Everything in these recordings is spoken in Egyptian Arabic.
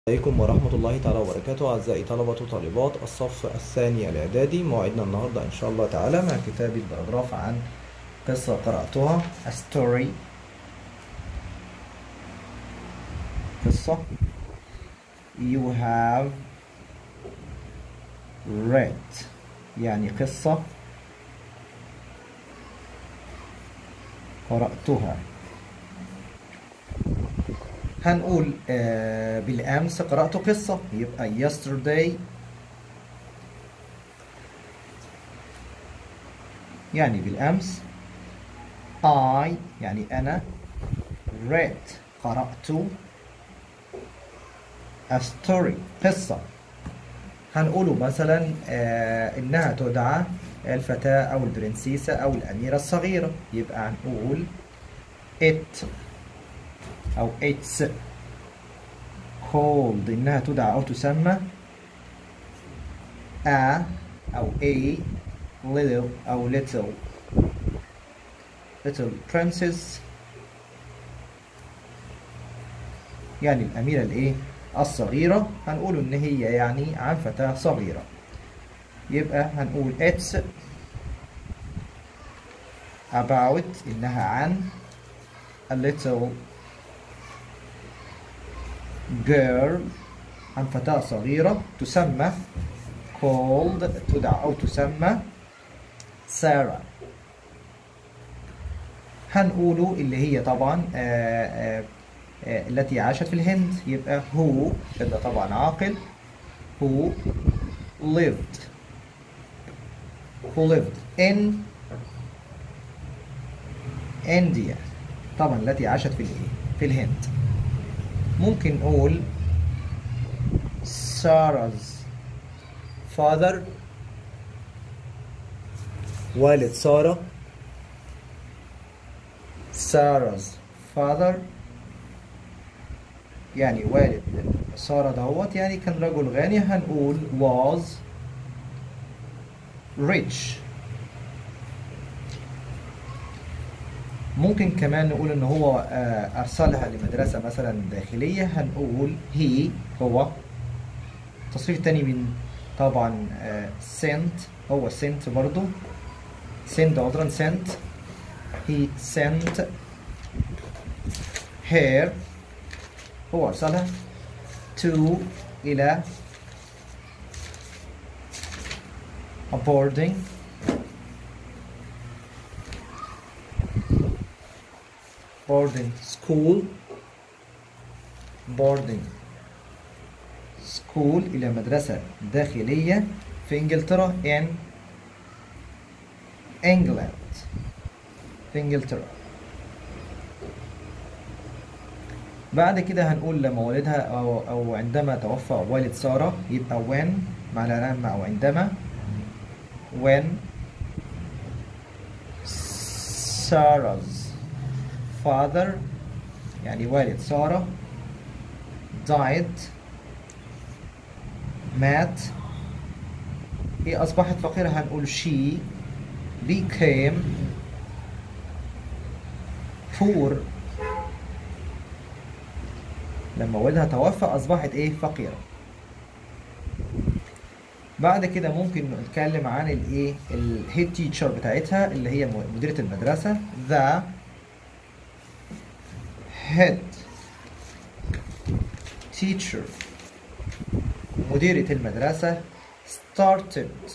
عليكم ورحمة الله تعالى وبركاته أعزائي طلبة وطالبات الصف الثاني الإعدادي موعدنا النهاردة إن شاء الله تعالى مع كتاب البراجراف عن قصة قرأتها A story قصة You have read يعني قصة قرأتها هنقول آه بالأمس قرأت قصة يبقى yesterday يعني بالأمس I يعني أنا read قرأت a story قصة هنقوله مثلا آه إنها تدعى الفتاة أو البرنسيسة أو الأميرة الصغيرة يبقى هنقول it أو it's called إنها تدعى أو تسمى a أو a little أو little little princess يعني الأميرة الإيه الصغيرة هنقول إن هي يعني عن فتاة صغيرة يبقى هنقول it's about إنها عن a little girl عن فتاة صغيرة تسمى called تدعى أو تسمى سارة هنقوله اللي هي طبعا آآ آآ آآ التي عاشت في الهند يبقى who ده طبعا عاقل who lived who lived in India طبعا التي عاشت في الايه في الهند ممكن نقول سارا's father والد سارة سارا's father يعني والد سارة دهوت يعني كان رجل غني هنقول was rich ممكن كمان نقول ان هو ارسلها لمدرسه مثلا داخليه هنقول هي هو التصريف الثاني من طبعا sent هو sent برضو send عذرا sent he sent her هو ارسلها to الى a boarding boarding school boarding school إلى مدرسة داخلية في إنجلترا in England في إنجلترا بعد كده هنقول لما والدها أو, أو عندما توفى والد سارة يبقى when معنى لما أو عندما when Sarah's father يعني والد سارة died مات هي أصبحت فقيرة هنقول she became poor لما والدها توفى أصبحت إيه فقيرة بعد كده ممكن نتكلم عن الايه الهيد تيتشر بتاعتها اللي هي مديرة المدرسة the head teacher مديرة المدرسة started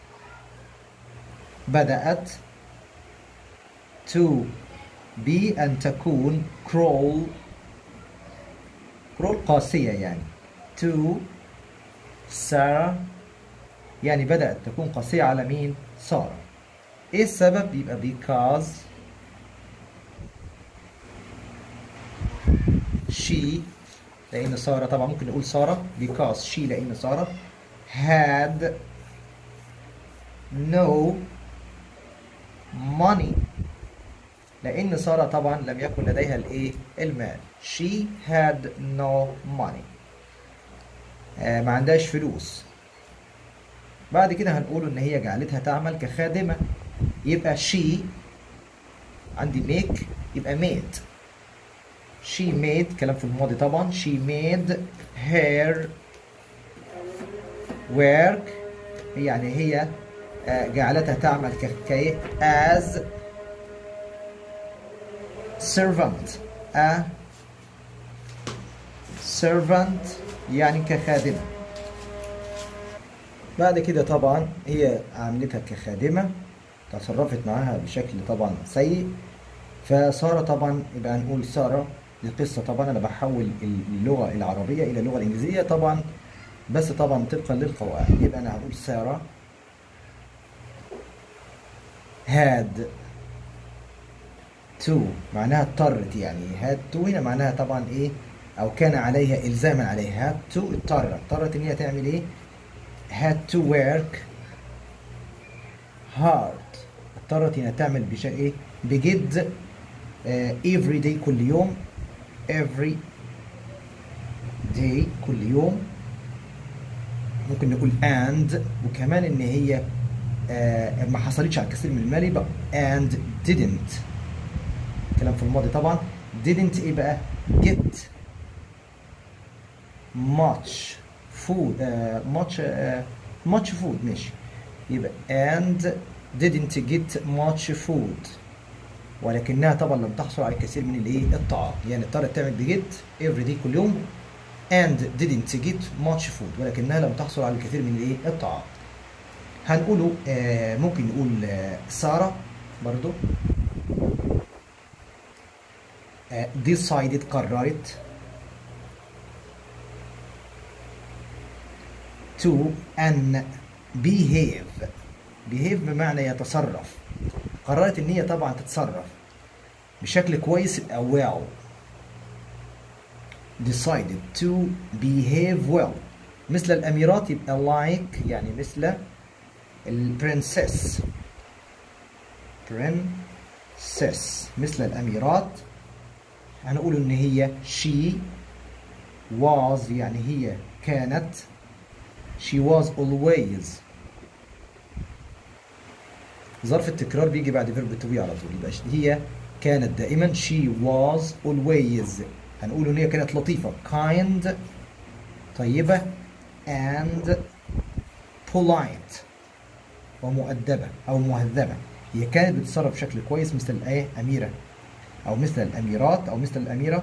بدأت to be أن تكون crawl crawl قاسية يعني to Sarah يعني بدأت تكون قاسية على مين؟ سارة إيه السبب؟ يبقى because she لأن سارة طبعا ممكن نقول سارة because she لأن سارة had no money لأن سارة طبعا لم يكن لديها الإيه المال she had no money آه ما عندهاش فلوس بعد كده هنقول إن هي جعلتها تعمل كخادمة يبقى she عندي make يبقى made she made كلام في الماضي طبعا she made her work يعني هي آه، جعلتها تعمل كي as servant a servant يعني كخادمة بعد كده طبعا هي عملتها كخادمة تصرفت معاها بشكل طبعا سيء فسارة طبعا يبقى هنقول سارة دي قصة طبعا أنا بحول اللغة العربية إلى اللغة الإنجليزية طبعا بس طبعا طبقا للقواعد يبقى أنا هقول سارة had to معناها اضطرت يعني had to هنا معناها طبعا ايه او كان عليها الزاما عليها had to اضطرت اضطرت ان هي تعمل ايه had to work hard اضطرت انها تعمل بشيء ايه بجد آه every day كل يوم every day كل يوم ممكن نقول and وكمان ان هي آه ما حصلتش على الكثير من المال يبقى and didn't كلام في الماضي طبعا didn't ايه بقى get much food uh, much uh, much food ماشي يبقى and didn't get much food ولكنها طبعا لم تحصل على الكثير من الايه الطعام يعني اضطرت تعمل بجد every day كل يوم and didn't get much food ولكنها لم تحصل على الكثير من الايه الطعام هنقوله آه ممكن نقول آه سارة برضو آه decided قررت to ان behave behave بمعنى يتصرف قررت ان هي طبعا تتصرف بشكل كويس يبقى well decided to behave well مثل الاميرات يبقى like يعني مثل البرنسس princess مثل الاميرات هنقول ان هي she was يعني هي كانت she was always ظرف التكرار بيجي بعد فيرب تو بي على طول يبقى هي كانت دائما she was always هنقول ان هي كانت لطيفة kind طيبة and polite ومؤدبة أو مهذبة هي كانت بتتصرف بشكل كويس مثل الآية أميرة أو مثل الأميرات أو مثل الأميرة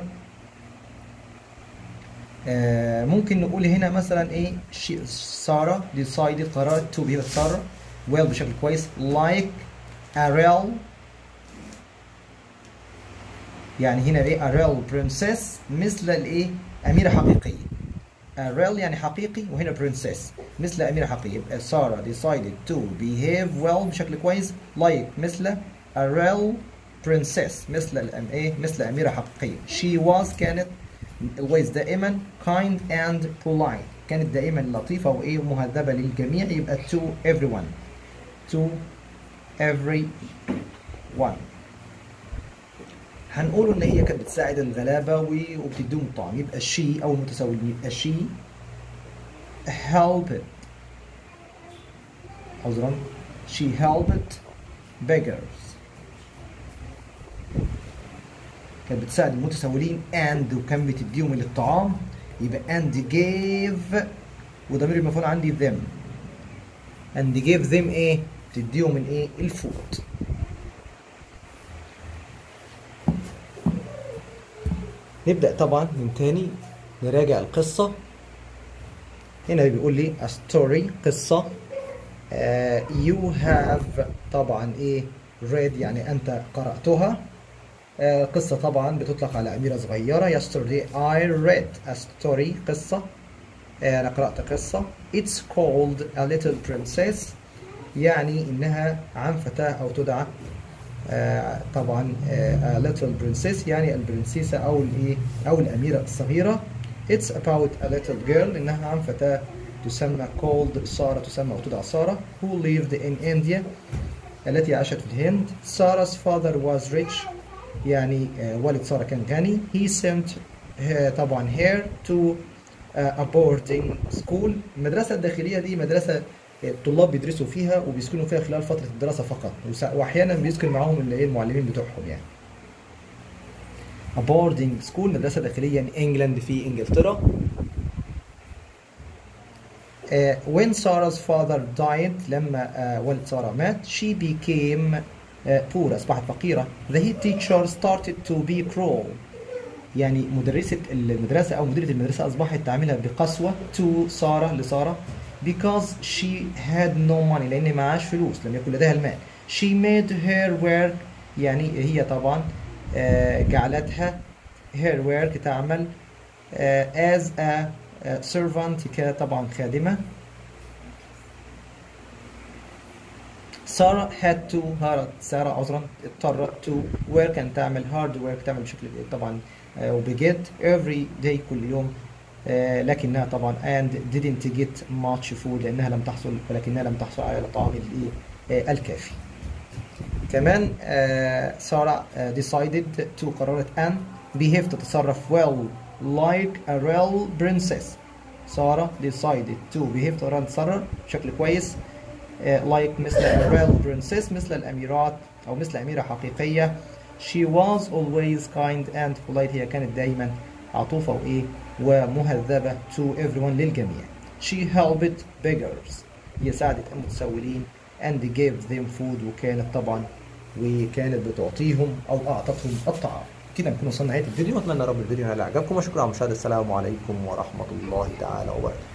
آه ممكن نقول هنا مثلا إيه سارة decided قررت to be سارة well بشكل كويس like Ariel يعني هنا ايه Ariel princess مثل الايه أميرة حقيقية Ariel يعني حقيقي وهنا princess مثل أميرة حقيقية يبقى سارة decided to behave well بشكل كويس like مثل Ariel princess مثل الأم ايه مثل أميرة حقيقية she was كانت always دائما kind and polite كانت دائما لطيفة وإيه مهذبة للجميع يبقى to everyone to everyone هنقول ان هي كانت بتساعد الغلابه وبتديهم الطعام يبقى she او المتساوي يبقى she helped عذرا she helped beggars كانت بتساعد المتسولين and وكان بتديهم الطعام يبقى and gave وضمير المفعول عندي them and gave them ايه تديهم الايه الفود نبدأ طبعا من تاني نراجع القصة هنا بيقول لي a story قصة uh, you have طبعا ايه read يعني انت قرأتها uh, قصة طبعا بتطلق على أميرة صغيرة yesterday I read a story قصة uh, أنا قرأت قصة it's called a little princess يعني إنها عن فتاة أو تدعى آه طبعا آه little princess يعني البرنسيسة أو الإيه أو الأميرة الصغيرة it's about a little girl إنها عن فتاة تسمى called سارة تسمى أو تدعى سارة who lived in India التي عاشت في الهند Sarah's father was rich يعني آه والد سارة كان غني he sent her طبعا her to a boarding school المدرسة الداخلية دي مدرسة الطلاب بيدرسوا فيها وبيسكنوا فيها خلال فترة الدراسة فقط واحيانا بيسكن معاهم اللي ايه المعلمين بتوعهم يعني a boarding school مدرسة داخلية in England في إنجلترا Uh, when Sarah's father died لما uh, والد سارة مات she became uh, poor أصبحت فقيرة the head teacher started to be cruel يعني مدرسة المدرسة أو مديرة المدرسة أصبحت تعاملها بقسوة to سارة لسارة because she had no money لأن معاش فلوس لم يكن لديها المال she made her work يعني هي طبعا uh, جعلتها her work تعمل uh, as a servant كطبعا خادمة سارة had to هارت سارة عذرا اضطرت to work and تعمل hard work تعمل بشكل طبعا وبجد every day كل يوم لكنها طبعا and didn't get much food لأنها لم تحصل ولكنها لم تحصل على الطعام الكافي كمان سارة decided to قررت أن behave تتصرف well like a real princess سارة decided to behave تتصرف بشكل كويس like مثل a real princess مثل الأميرات أو مثل أميرة حقيقية she was always kind and polite هي كانت دائما عطوفة وإيه ومهذبة to everyone للجميع she helped beggars هي ساعدت المتسولين and gave them food وكانت طبعا وكانت بتعطيهم أو أعطتهم الطعام كده نكون وصلنا نهايه الفيديو اتمنى رب الفيديو ينال اعجابكم وشكرا على المشاهده السلام عليكم ورحمه الله تعالى وبركاته